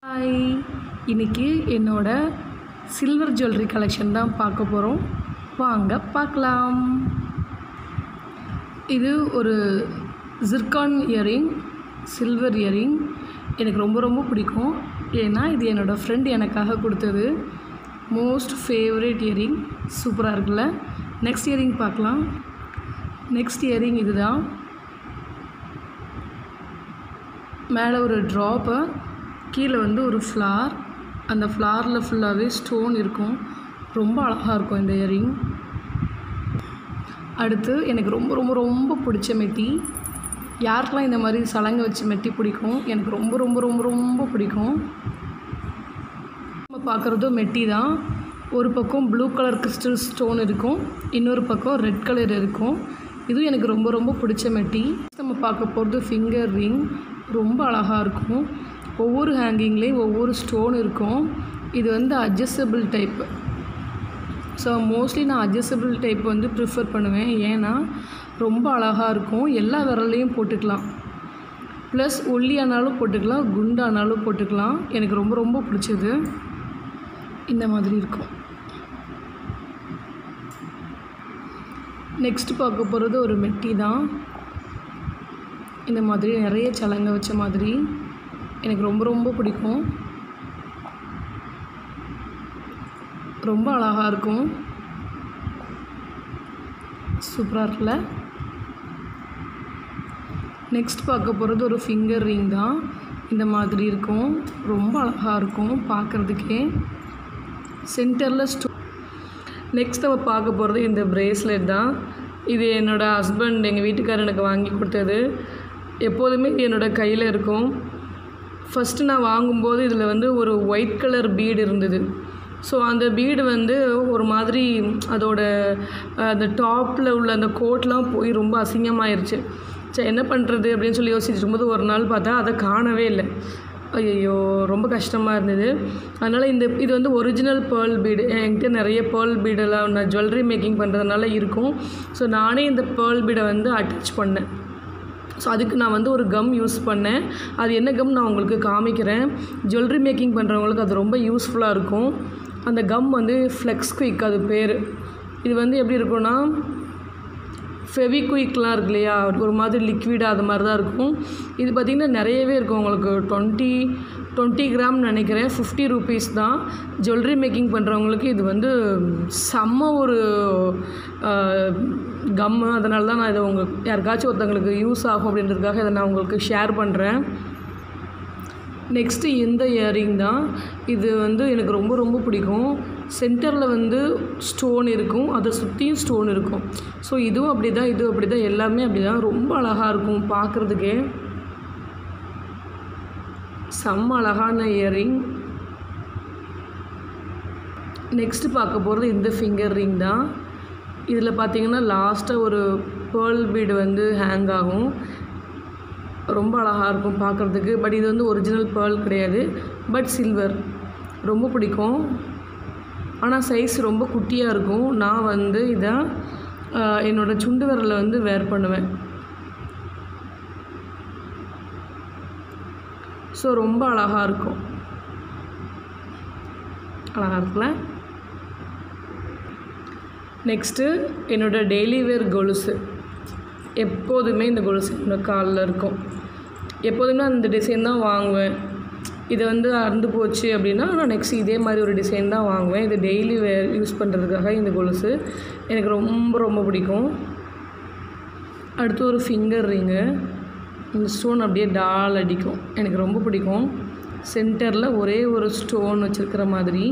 hi இன்னைக்கு என்னோட silver jewellery collection தான் பார்க்க போகிறோம் வாங்க பார்க்கலாம் இது ஒரு ஜிர்கான் இயரிங் சில்வர் இயரிங் எனக்கு ரொம்ப ரொம்ப பிடிக்கும் ஏன்னா இது என்னோடய ஃப்ரெண்ட் எனக்காக கொடுத்தது மோஸ்ட் ஃபேவரட் இயரிங் சூப்பராக இருக்குல்ல நெக்ஸ்ட் இயரிங் பார்க்கலாம் நெக்ஸ்ட் இயரிங் இதுதான் மேலே ஒரு ட்ராப்பு கீழே வந்து ஒரு ஃப்ளார் அந்த ஃப்ளாரில் ஃபுல்லாகவே ஸ்டோன் இருக்கும் ரொம்ப அழகாக இருக்கும் இந்த இயரிங் அடுத்து எனக்கு ரொம்ப ரொம்ப ரொம்ப பிடிச்ச மெட்டி யாருக்கெல்லாம் இந்த மாதிரி சலங்கை வச்சு மெட்டி பிடிக்கும் எனக்கு ரொம்ப ரொம்ப ரொம்ப ரொம்ப பிடிக்கும் நம்ம பார்க்குறதும் மெட்டி தான் ஒரு பக்கம் ப்ளூ கலர் கிறிஸ்டல் ஸ்டோன் இருக்கும் இன்னொரு பக்கம் ரெட் கலர் இருக்கும் இதுவும் எனக்கு ரொம்ப ரொம்ப பிடிச்ச மெட்டி நம்ம பார்க்க போகிறது ஃபிங்கர் ரிங் ரொம்ப அழகாக இருக்கும் ஒவ்வொரு ஹேங்கிங்லேயும் ஒவ்வொரு ஸ்டோன் இருக்கும் இது வந்து அட்ஜஸ்டபிள் டைப்பு ஸோ மோஸ்ட்லி நான் அட்ஜஸ்டபிள் டைப் வந்து ப்ரிஃபர் பண்ணுவேன் ஏன்னா ரொம்ப அழகாக இருக்கும் எல்லா விரல்லையும் போட்டுக்கலாம் ப்ளஸ் ஒல்லியானாலும் போட்டுக்கலாம் குண்டானாலும் போட்டுக்கலாம் எனக்கு ரொம்ப ரொம்ப பிடிச்சது இந்த மாதிரி இருக்கும் நெக்ஸ்ட் பார்க்க போகிறது ஒரு மெட்டி தான் இந்த மாதிரி நிறைய சலங்க வச்ச மாதிரி எனக்கு ரொம்ப ரொம்ப பிடிக்கும் ரொம்ப அழகாக இருக்கும் சூப்பராக இருக்குல்ல நெக்ஸ்ட் பார்க்க போகிறது ஒரு ஃபிங்கர் ரிங் தான் இந்த மாதிரி இருக்கும் ரொம்ப அழகாக இருக்கும் பார்க்குறதுக்கே சென்டரில் ஸ்டோ நெக்ஸ்ட் நம்ம பார்க்க போகிறது இந்த பிரேஸ்லெட் தான் இது என்னோடய ஹஸ்பண்ட் எங்கள் வீட்டுக்காரர் எனக்கு வாங்கி கொடுத்தது எப்போதுமே இது என்னோடய கையில் இருக்கும் ஃபஸ்ட்டு நான் வாங்கும்போது இதில் வந்து ஒரு ஒயிட் கலர் பீடு இருந்தது ஸோ அந்த பீடு வந்து ஒரு மாதிரி அதோட அந்த டாப்பில் உள்ள அந்த கோட்லாம் போய் ரொம்ப அசிங்கமாயிருச்சு சரி என்ன பண்ணுறது அப்படின்னு சொல்லி யோசிச்சுட்டு இருக்கும்போது ஒரு நாள் பார்த்தா அதை காணவே இல்லை ஐயோ ரொம்ப கஷ்டமாக இருந்தது அதனால் இந்த இது வந்து ஒரிஜினல் பேர்ல் பீடு என்கிட்ட நிறைய பேர்ல் பீடெல்லாம் நான் ஜுவல்லரி மேக்கிங் பண்ணுறதுனால இருக்கும் ஸோ நானே இந்த பேர்ல் பீடை வந்து அட்டாச் பண்ணேன் ஸோ அதுக்கு நான் வந்து ஒரு கம் யூஸ் பண்ணேன் அது என்ன கம் நான் உங்களுக்கு காமிக்கிறேன் ஜுவல்லரி மேக்கிங் பண்ணுறவங்களுக்கு அது ரொம்ப யூஸ்ஃபுல்லாக இருக்கும் அந்த கம் வந்து ஃப்ளெக்ஸ் குயிக் அது பேர் இது வந்து எப்படி இருக்கும்னா ஃபெவிக்விக்லாம் இருக்கு இல்லையா ஒரு மாதிரி லிக்விடாக அது மாதிரி தான் இருக்கும் இது பார்த்திங்கன்னா நிறையவே இருக்கும் உங்களுக்கு டுவெண்ட்டி டுவெண்ட்டி கிராம் நினைக்கிறேன் ஃபிஃப்டி ருபீஸ் தான் ஜுவல்லரி மேக்கிங் பண்ணுறவங்களுக்கு இது வந்து செம்ம ஒரு கம்மு அதனால தான் நான் இதை உங்களுக்கு யாருக்காச்சும் ஒருத்தவங்களுக்கு யூஸ் ஆகும் அப்படின்றதுக்காக இதை நான் உங்களுக்கு ஷேர் பண்ணுறேன் நெக்ஸ்ட்டு இந்த இயரிங் தான் இது வந்து எனக்கு ரொம்ப ரொம்ப பிடிக்கும் சென்டரில் வந்து ஸ்டோன் இருக்கும் அதை சுற்றியும் ஸ்டோன் இருக்கும் ஸோ இதுவும் அப்படி தான் இதுவும் அப்படி தான் எல்லாமே அப்படி தான் ரொம்ப அழகாக இருக்கும் பார்க்குறதுக்கே செம்ம அழகான இயரிங் நெக்ஸ்ட்டு பார்க்க போகிறது இந்த ஃபிங்கர் ரிங் தான் இதில் பார்த்தீங்கன்னா லாஸ்ட்டாக ஒரு பேர்ல் பீடு வந்து ஹேங் ஆகும் ரொம்ப அழகாக இருக்கும் பார்க்குறதுக்கு பட் இது வந்து ஒரிஜினல் பேர்ல் கிடையாது பட் சில்வர் ரொம்ப பிடிக்கும் ஆனால் சைஸ் ரொம்ப குட்டியாக இருக்கும் நான் வந்து இதை என்னோடய சுண்டு விரலில் வந்து வேர் பண்ணுவேன் ஸோ ரொம்ப அழகாக இருக்கும் அழகாக இருக்குல்ல நெக்ஸ்ட்டு என்னோடய டெய்லி வேர் கொலுசு எப்போதுமே இந்த கொலுசு என்னோடய காலில் இருக்கும் எப்போதுமே அந்த டிசைன் தான் வாங்குவேன் இது வந்து அறுந்து போச்சு அப்படின்னா நான் நெக்ஸ்ட் இதே மாதிரி ஒரு டிசைன் தான் வாங்குவேன் இது டெய்லி வேர் யூஸ் பண்ணுறதுக்காக இந்த கொலுசு எனக்கு ரொம்ப ரொம்ப பிடிக்கும் அடுத்து ஒரு ஃபிங்கர் ரிங்கு இந்த ஸ்டோன் அப்படியே டால் அடிக்கும் எனக்கு ரொம்ப பிடிக்கும் சென்டரில் ஒரே ஒரு ஸ்டோன் வச்சுருக்கிற மாதிரி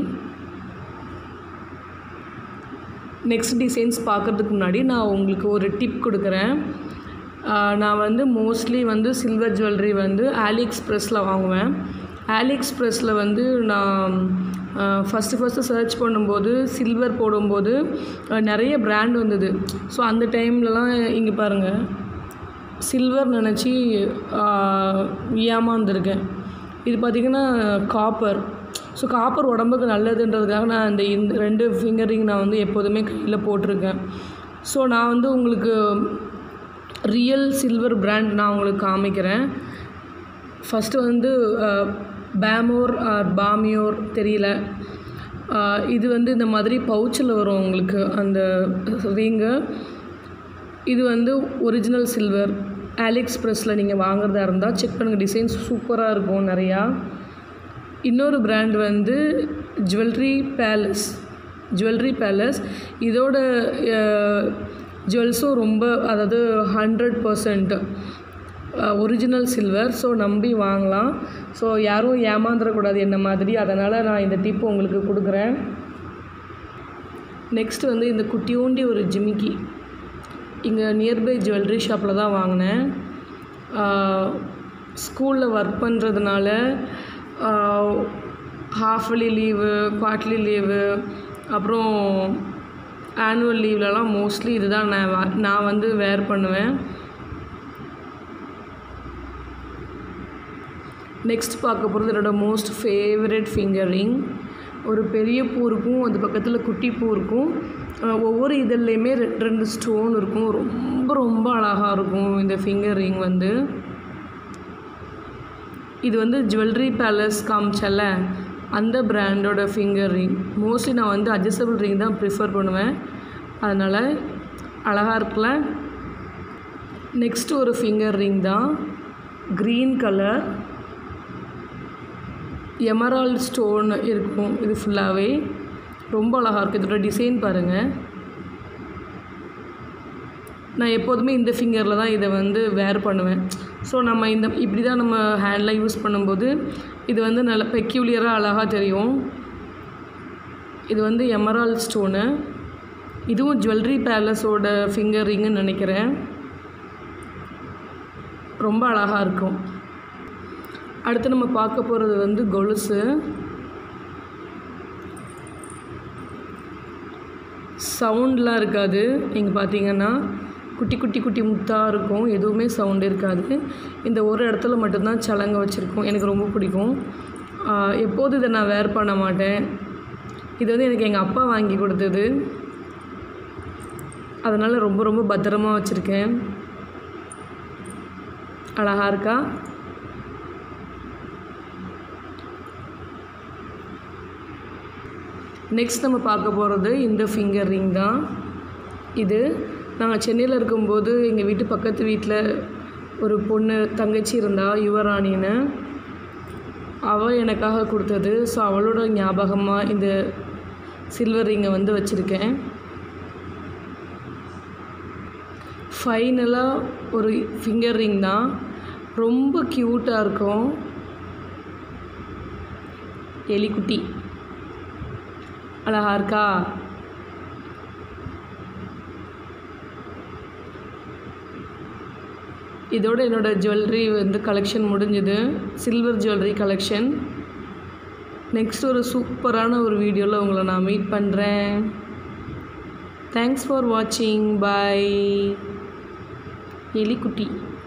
நெக்ஸ்ட் டிசைன்ஸ் பார்க்குறதுக்கு முன்னாடி நான் உங்களுக்கு ஒரு டிப் கொடுக்குறேன் நான் வந்து மோஸ்ட்லி வந்து சில்வர் ஜுவல்லரி வந்து ஆலி எக்ஸ்ப்ரெஸில் வாங்குவேன் ஆலி எக்ஸ்ப்ரெஸில் வந்து நான் ஃபஸ்ட்டு ஃபஸ்ட்டு சர்ச் பண்ணும்போது சில்வர் போடும்போது நிறைய பிராண்ட் வந்தது ஸோ அந்த டைம்லலாம் இங்கே பாருங்கள் சில்வர் நினச்சி ஏமாந்துருக்கேன் இது பார்த்திங்கன்னா காப்பர் ஸோ காப்பர் உடம்புக்கு நல்லதுன்றதுக்காக நான் இந்த இந்த ரெண்டு ஃபிங்கரிங் நான் வந்து எப்போதுமே கையில் போட்டிருக்கேன் ஸோ நான் வந்து உங்களுக்கு ரியல் சில்வர் பிராண்ட் நான் உங்களுக்கு காமிக்கிறேன் ஃபஸ்ட்டு வந்து பேமோர் ஆர் பாமியோர் தெரியல ஆஹ் இது வந்து இந்த மாதிரி பவுச்சில் வரும் உங்களுக்கு அந்த ரிங்கு இது வந்து ஒரிஜினல் சில்வர் ஆலிஎக்ஸ்பிரஸில் நீங்கள் வாங்குறதா இருந்தால் செக் பண்ணுங்கள் டிசைன்ஸ் சூப்பராக இருக்கும் நிறையா இன்னொரு பிராண்ட் வந்து ஜுவல்லரி பேலஸ் ஜுவல்லரி பேலஸ் இதோட ஜுவல்ஸும் ரொம்ப அதாவது hundred percent original silver so நம்பி வாங்கலாம் ஸோ யாரும் ஏமாந்துடக்கூடாது என்ன மாதிரி அதனால் நான் இந்த டிப் உங்களுக்கு கொடுக்குறேன் நெக்ஸ்ட் வந்து இந்த குட்டியூண்டி ஒரு ஜிமிக்கி இங்கே நியர்பை ஜுவல்லரி ஷாப்பில் தான் வாங்கினேன் ஸ்கூலில் ஒர்க் பண்ணுறதுனால ஹாஃப்லி லீவு குவார்ட்லி லீவு அப்புறம் ஆனுவல் லீவ்லலாம் மோஸ்ட்லி இதுதான் நான் வா- நான் வந்து வேர் பண்ணுவேன் நெக்ஸ்ட் பார்க்க போகிறது என்னோட மோஸ்ட் ஃபேவரட் ஃபிங்கர் ரிங் ஒரு பெரிய பூ இருக்கும் அது பக்கத்தில் குட்டி பூ இருக்கும் அஹ் ஒவ்வொரு இதழ்லையுமே ரெண்டு ரெண்டு ஸ்டோன் இருக்கும் ரொம்ப ரொம்ப அழகாக இருக்கும் இந்த ஃபிங்கர் ரிங் வந்து இது வந்து ஜுவல்லரி பேலஸ் காமிச்சல அந்த பிராண்டோட ஃபிங்கர் ரிங் மோஸ்ட்லி நான் வந்து அட்ஜஸ்டபிள் ரிங் தான் ப்ரிஃபர் பண்ணுவேன் அதனால் அழகாக இருக்குல்ல நெக்ஸ்ட் ஒரு ஃபிங்கர் ரிங் தான் க்ரீன் கலர் எமரால்ட் ஸ்டோன் இருக்கும் இது ஃபுல்லாகவே ரொம்ப அழகாக இருக்கும் இதோட டிசைன் பாருங்கள் நான் எப்போதுமே இந்த ஃபிங்கரில் தான் இதை வந்து வேர் பண்ணுவேன் ஸோ நம்ம இந்த இப்படி தான் நம்ம ஹேண்டில் யூஸ் பண்ணும்போது இது வந்து நல்ல பெக்யூலியராக அழகாக தெரியும் இது வந்து எமரால்ட் ஸ்டோனு இதுவும் ஜுவல்லரி பேலஸோட ஃபிங்கர் ரிங்குன்னு நினைக்கிறேன் ரொம்ப அழகாக இருக்கும் அடுத்து நம்ம பார்க்க போகிறது வந்து கொலுசு சவுண்ட்லாம் இருக்காது நீங்கள் பார்த்தீங்கன்னா குட்டி குட்டி குட்டி முத்தாக இருக்கும் எதுவுமே சவுண்ட் இருக்காது இந்த ஒரு இடத்துல மட்டும்தான் சலங்க வச்சுருக்கோம் எனக்கு ரொம்ப பிடிக்கும் ஆஹ் எப்போதும் இதை நான் வேர் பண்ண மாட்டேன் இது வந்து எனக்கு எங்கள் அப்பா வாங்கி கொடுத்தது அதனால் ரொம்ப ரொம்ப பத்திரமா வச்சுருக்கேன் அழகா இருக்கா நெக்ஸ்ட் நம்ம பார்க்க போகிறது இந்த ஃபிங்கர் ரிங் தான் இது நாங்கள் சென்னையில் இருக்கும்போது எங்கள் வீட்டு பக்கத்து வீட்டில் ஒரு பொண்ணு தங்கச்சி இருந்தா யுவராணின்னு அவள் எனக்காக கொடுத்தது ஸோ அவளோட ஞாபகமாக இந்த சில்வர் ரிங்கை வந்து வச்சுருக்கேன் ஃபைனலாக ஒரு ஃபிங்கர் ரிங் தான் ரொம்ப க்யூட்டாக இருக்கும் எலிக்குட்டி அழகா இருக்கா இதோட என்னோடய ஜுவல்லரி வந்து கலெக்ஷன் முடிஞ்சுது சில்வர் ஜுவல்லரி கலெக்ஷன் நெக்ஸ்ட் ஒரு சூப்பரான ஒரு வீடியோவில் உங்களை நான் மீட் பண்ணுறேன் தேங்க்ஸ் ஃபார் வாட்சிங் பை எலிக்குட்டி